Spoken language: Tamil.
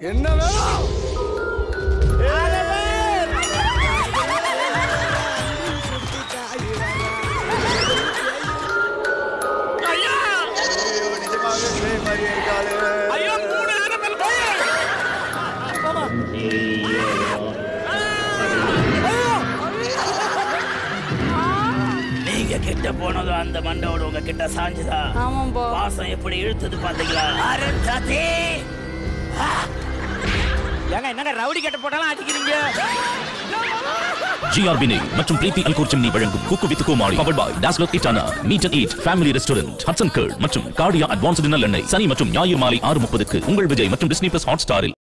என்ன வேணும் ஐயா ஐயோ, நிஜமாவே பேய் மாதிரியே இருக்காளே. ஐயா மூணு நேரம் நீங்க கிட்ட போனதும் அந்த மண்டோட உங்க கிட்ட சாஞ்சுதா ஆமாம்பா வாசம் எப்படி இழுத்தது பாத்தீங்களா அருந்தாதி ஏங்க என்னங்க ரவுடி கட்ட போட்டாலும் அடிக்கிறீங்க ஜிஆர்பி நெய் மற்றும் பிரீத்தி அல்கோர் சிம்னி வழங்கும் cook with Comali power by Dazzler இட்டானா meet and eat family restaurant Hatsun curd மற்றும் கார்டியா அட்வான்ஸ்டு நல்லெண்ணெய் சனி மற்றும் ஞாயிறு மாலை ஆறு முப்பதுக்கு உங்கள் விஜய் மற்றும் டிஸ்னி பிளஸ் ஹாட் ஸ்டாரில்